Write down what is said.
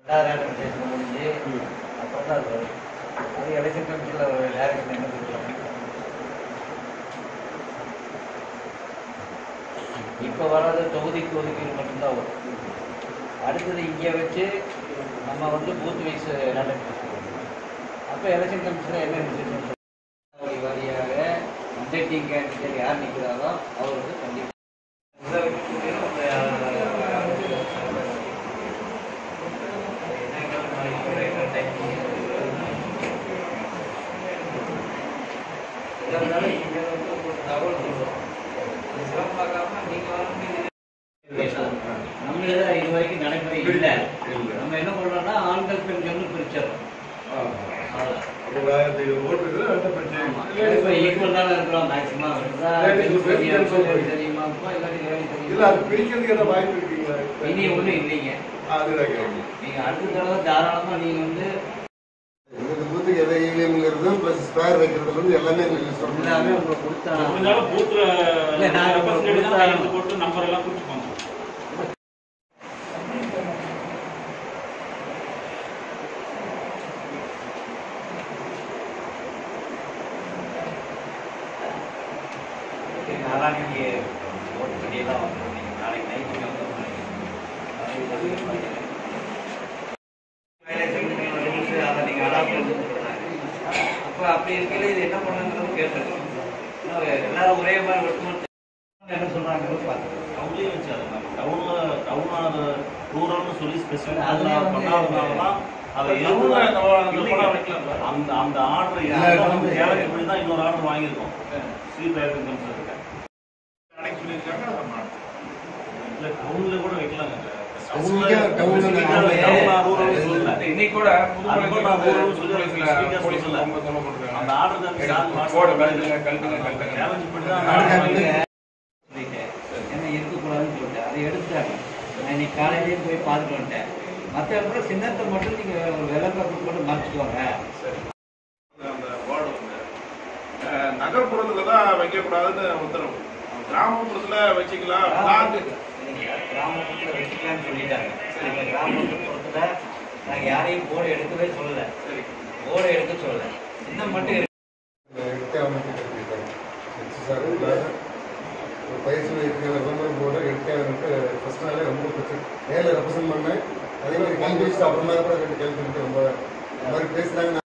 Rata முடிஞ்சு அப்போ தான் அது வரும் அது எலெக்ஷன் கமிஷனில் டேரக்ஷன் என்ன கொடுக்குறாங்க இப்போ வராத தொகுதிக்கு ஒதுக்கீடு மட்டும்தான் வரும் அடுத்தது இங்கே வச்சு நம்ம வந்து பூத் வைஸ் நடத்தி அப்போ எலெக்ஷன் கமிஷனில் என்ன டிசிஷன் வாரியாக ரிஜெக்டிங் கேண்டிடேட் யார் நிற்கிறாரோ அவருக்கு கண்டிப்பாக இதை வைக்கக்கூடிய ஒரு இதனால இங்க வந்து ஒரு தகவல் சொல்றோம் இதெல்லாம் பார்க்காம நீங்க வந்து நம்ம இதுல இது வரைக்கும் நடைமுறை இல்லை நம்ம என்ன பண்றோம்னா ஆண்கள் பெண்கள்னு பிரிச்சிடறோம் அவ்வளவுதான். ஆமா. இப்ப equal தானே இருக்கிறோம் maximum. இருந்தா Ladies தெரியுமா, தெரியும். தெரியுமா, அப்பா இல்லாட்டி ladies இல்ல தெரியுமா? அது பிரிக்கிறதுக்கு என்ன வாய்ப்பு இருக்கீங்களா இனி ஒண்ணும் இல்லைங்க அதுதான் கேட்குறேன் நீங்க அடுத்த தடவை தாராளமா நீங்க வந்து எங்களுக்கு பூத்துக்கு எதை ஈவிஎம்ங்கிறது ப்ளஸ் ஸ்பேர் வைக்கிறதுல இருந்து எல்லாமே எங்களுக்கு எல்லாமே சொல்லலாம் உங்களுக்கு கொடுத்தா முடிஞ்சாலும் பூத்துல இல்ல, நான் representative தான் கொடுத்தா- கையெழுத்து போட்டு நம்பர் எல்லாம் கொடுத்துப்பாங்க நாளானிக்கு ஓட்டு படியெல்லாம் வந்துடும் நீங்க நாளைக்கு நைட்டுக்கு வந்து அதை நீங்க அடாப்ட் பண்ணி அப்போ அப்படி இருக்கையில இது என்ன பண்ணுங்கிறது கேட்டுருக்கோம் எல்லாரும் ஒரே மாதிரி ஒட்டுமொத்த என்ன சொல்றாங்கன்னு பார்த்துக்கோங்க டவுன்லயே வச்சாரு நம்ம டவுன்ல டவுன் ரூரல்னு சொல்லி ஸ்பெசிஃபிக் அதுல வந்து- பண்ணாதனாலதான் அதை டவுன்ல எதுவும் நம்ம அந்த இல்லைங்க. படம் வைக்கலாம். அந்த அந்த ஆர்டர் இல்ல, வந்து- கேலரி பண்ணி தான் இன்னொரு ஆர்டர் வாங்கியிருக்கோம் ஸ்ரீ பேரன் கம்சருக்கு அன்னைக்கு சொல்லியிருக்காங்க அதை மாட்டோம். இல்ல டவுன்ல கூட வைக்கலாங்க Specific ஆ townல நாங்க இன்னைக்கு கூட அது கூட நான் ஊர்ல சொல்லி புதுக்கோட்டையில speakers போலீஸ் சொல்லல. ரொம்ப தொல்லை பண்றாங்க. அந்த ஆர்டர் தான் சார் போடு, கழட்டுங்க, கழட்டுங்க, கழட்டுங்க. சேலஞ்ச் பண்ணி தான் நாளைக்கு order வந்து- வாங்கி- சொல்லிட்டேன் ஏன்னா இருக்கக்கூடாதுன்னு சொல்லிட்டேன் அதை எடுத்தாங்க நான் இன்னைக்கு காலையிலேயே போய் பார்த்துட்டு வந்துட்டேன் மற்ற இடத்துல சின்னத்தை மட்டும் நீங்கள் ஒரு விளக்க போட்டு மறைச்சிக்கோங்க அந்த போர்டு வந்து அஹ், நகர்ப்புறத்துல தான் வைக்கக்கூடாதுன்னு உத்தரவு கிராமப்புறத்துல வச்சுக்கலாம் பிளாக் கிராமப்புறத்தில் வச்சுக்கலாம்னு சொல்லிட்டாங்க சரி கிராமப்புறத்தில் நாங்கள் யாரையும் போர்டு எடுக்கவே சொல்லலை சரி போர்டு எடுக்க சொல்லலை சின்னம் மட்டும் இருக்கு. எடுத்தே அமைச்சு சார் ஒரு பயிற்சி வைக்கிற விளம்பரம் போட எடுத்தே வந்துட்டு ஃபர்ஸ்ட் நாளே ரொம்ப பிரச்சனை நேரில் ரெப்ரசென்ட் பண்ணேன் அதே மாதிரி கேள்வி வச்சுட்டு அப்புறமா கூட ரெண்டு கேள்வி பண்ணிட்டு ரொம்ப இந்த மாதிரி பேசுனாங்க